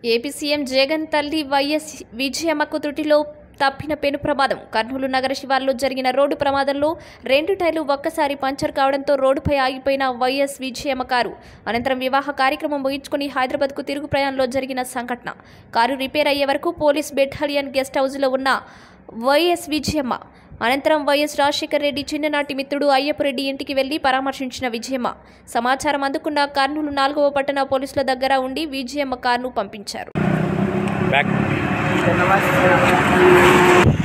AP CM Jagan తల్లి YS విజయమ్మకు త్రుటిలో తప్పిన పెను ప్రమాదం కర్నూలు నగర శివార్లో జరిగిన రోడ్డు ప్రమాదంలో రెండు టైర్లు ఒక్కసారి పంచర్ కావడంతో రోడ్డుపై ఆగిపోయిన వైఎస్ విజయమ్మ కారు అనంతరం వివాహ కార్యక్రమం ముగించుకుని హైదరాబాద్కు తిరుగు ప్రయాణంలో జరిగిన సంఘటన కారు రిపేర్ అయ్యే వరకు పోలీస్ బెటాలియన్ గెస్ట్ హౌస్లో ఉన్న వైఎస్ విజయమ్మ అనంతరం వైఎస్ రాజశేఖర్ రెడ్డి చిన్ననాటి మిత్రుడు అయ్యప్పరెడ్డి ఇంటికి వెళ్లి పరామర్శించిన విజయమ్మ సమాచారం అందుకున్న కర్నూలు నాలుగవ పట్టణ పోలీసుల దగ్గర ఉండి విజయమ్మ కారును పంపించారు బ్యాక్ నమస్తే